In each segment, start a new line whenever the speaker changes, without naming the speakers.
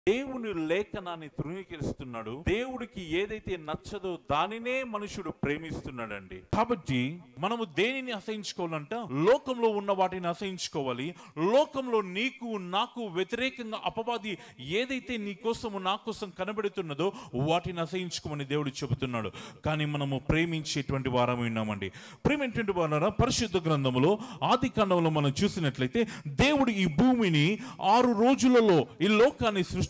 దేవుని లేఖనాన్ని తృణీకరిస్తున్నాడు దేవుడికి ఏదైతే నచ్చదో దానినే మనుషుడు ప్రేమిస్తున్నాడండి కాబట్టి మనము దేనిని అసహించుకోవాలంట లోకంలో ఉన్న వాటిని అసహించుకోవాలి లోకంలో నీకు నాకు వ్యతిరేకంగా అపవాది ఏదైతే నీ కోసము నా కోసం కనబడుతున్నదో వాటిని అసహించుకోమని దేవుడు చెబుతున్నాడు కానీ మనము ప్రేమించేటువంటి వారం ఉన్నామండి ప్రేమేటువంటి వారా పరిశుద్ధ గ్రంథములో ఆది కాండంలో మనం చూసినట్లయితే దేవుడు ఈ భూమిని ఆరు రోజులలో ఈ లోకాన్ని సృష్టించి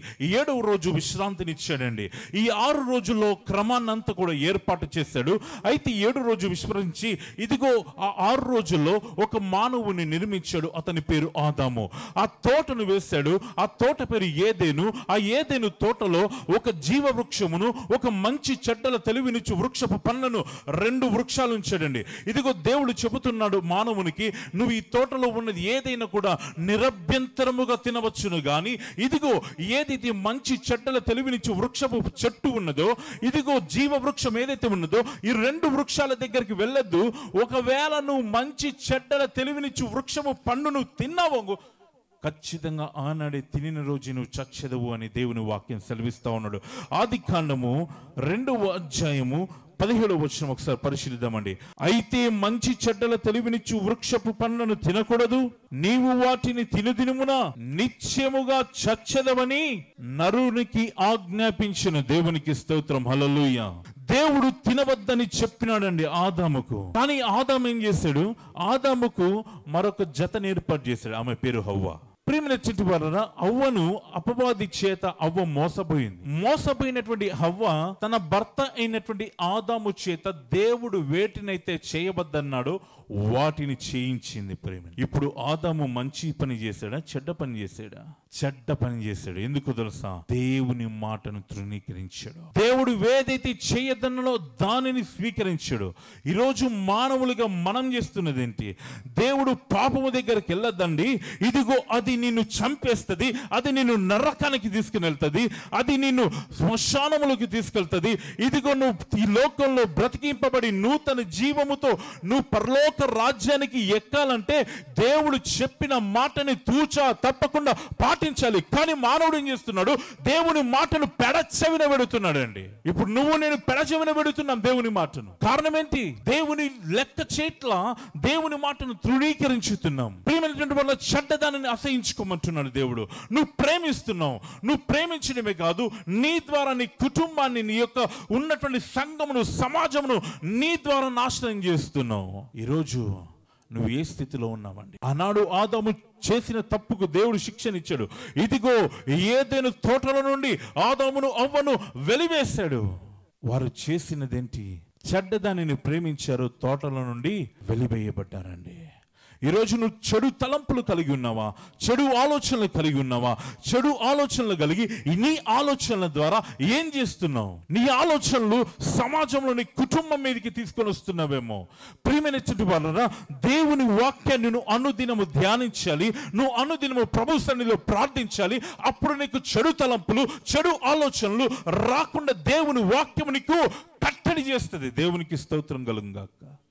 ఏడవ రోజు విశ్రాంతినిచ్చాడండి ఈ ఆరు రోజుల్లో క్రమాన్నంతా కూడా ఏర్పాటు చేశాడు అయితే ఏడు రోజు విస్మరించి ఇదిగో ఆ ఆరు రోజుల్లో ఒక మానవుని నిర్మించాడు అతని పేరు ఆదాము ఆ తోటను వేశాడు ఆ తోట పేరు ఏదేను ఆ ఏదేను తోటలో ఒక జీవ వృక్షమును ఒక మంచి చెడ్డల తెలివినిచ్చు వృక్షపు పండ్లను రెండు వృక్షాలు ఉంచాడండి ఇదిగో దేవుడు చెబుతున్నాడు మానవునికి నువ్వు ఈ తోటలో ఉన్నది ఏదైనా కూడా నిరభ్యంతరముగా తినవచ్చును గాని ఇదిగో ఏదైతే మంచి చెడ్డల తెలివినిచ్చు వృక్షపు చెట్టు ఉన్నదో ఇదిగో జీవ వృక్షం ఏదైతే ఉన్నదో ఈ రెండు వృక్షాల దగ్గరికి వెళ్ళొద్దు ఒకవేళ నువ్వు మంచి చెడ్డల తెలివినిచ్చు వృక్షము పండును తిన్నావు ఖచ్చితంగా ఆనాడే తినిన రోజు నువ్వు చచ్చెదవు అని దేవుని వాక్యం సెలవిస్తా ఉన్నాడు ఆది కాండము రెండవ అధ్యాయము పదిహేడవ వచ్చిన ఒకసారి పరిశీలిద్దామండి అయితే మంచి చెడ్డల తెలివినిచ్చు వృక్షపు పండ్లను తినకూడదు నీవు వాటిని తినుదినుమున నిత్యముగా చచ్చదవని నరునికి ఆజ్ఞాపించిన దేవునికి స్తోత్రం హల్లెలూయా దేవుడు తినవద్దని చెప్పినాడండి ఆదాముకు కానీ ఆదాము ఏం చేశాడు ఆదాముకు మరొక జతని ఏర్పాటు చేశాడు ఆమె పేరు హవ్వ ప్రేమిన చెట్టు వలన అవ్వను అపవాది చేత అవ్వ మోసపోయింది మోసపోయినటువంటి హవ్వ తన భర్త అయినటువంటి ఆదాము చేత దేవుడు వేటినైతే చేయవద్దన్నాడో వాటిని చేయించింది ప్రేమ ఇప్పుడు ఆదాము మంచి పని చేశాడా చెడ్డ పని చేశాడా చెడ్డ పని చేశాడు ఎందుకు తెలుసా దేవుని మాటను తృణీకరించాడు దేవుడు ఏదైతే చేయదన్నలో దానిని స్వీకరించాడు ఈరోజు మానవులుగా మనం చేస్తున్నది ఏంటి దేవుడు పాపము దగ్గరికి వెళ్ళొద్దండి ఇదిగో అది నిన్ను చంపేస్తుంది అది నిన్ను నరకానికి తీసుకుని వెళ్తుంది అది నిన్ను శ్మశానములకు తీసుకెళ్తుంది ఇదిగో నువ్వు ఈ లోకంలో బ్రతికింపబడి నూతన జీవముతో నువ్వు పరలోక రాజ్యానికి ఎక్కాలంటే దేవుడు చెప్పిన మాటని తూచా తప్పకుండా పాటించాలి కానీ మానవుడు ఏం చేస్తున్నాడు దేవుని మాటను పెడచెవిన పెడుతున్నాడు అండి ఇప్పుడు నువ్వు నేను పెడచెవిన పెడుతున్నాం దేవుని మాటను కారణం ఏంటి దేవుని లెక్క చేట్ల దేవుని మాటను తృణీకరించుతున్నాం ప్రియమైనటువంటి వల్ల చెడ్డదానిని అసహించుకోమంటున్నాడు దేవుడు నువ్వు ప్రేమిస్తున్నావు నువ్వు ప్రేమించడమే కాదు నీ ద్వారా నీ కుటుంబాన్ని నీ యొక్క ఉన్నటువంటి సంఘమును సమాజమును నీ ద్వారా నాశనం చేస్తున్నావు ఈరోజు నువ్వు ఏ స్థితిలో ఉన్నావండి ఆనాడు ఆదాము చేసిన తప్పుకు దేవుడు శిక్షనిచ్చాడు ఇదిగో ఏదైనా తోటల నుండి ఆదామును అవ్వను వెలివేశాడు వారు చేసినదేంటి చెడ్డదానిని ప్రేమించారు తోటల నుండి వెలివేయబడ్డారండి ఈరోజు నువ్వు చెడు తలంపులు కలిగి ఉన్నావా చెడు ఆలోచనలు కలిగి ఉన్నావా చెడు ఆలోచనలు కలిగి నీ ఆలోచనల ద్వారా ఏం చేస్తున్నావు నీ ఆలోచనలు సమాజంలో నీ కుటుంబం మీదకి తీసుకొని వస్తున్నావేమో ప్రియమైన చుట్టు వలన దేవుని వాక్యాన్ని నువ్వు అనుదినము ధ్యానించాలి నువ్వు అనుదినము ప్రభు సన్నిధిలో ప్రార్థించాలి అప్పుడు నీకు చెడు తలంపులు చెడు ఆలోచనలు రాకుండా దేవుని వాక్యము నీకు కట్టడి చేస్తుంది దేవునికి స్తోత్రం కలుగుగాక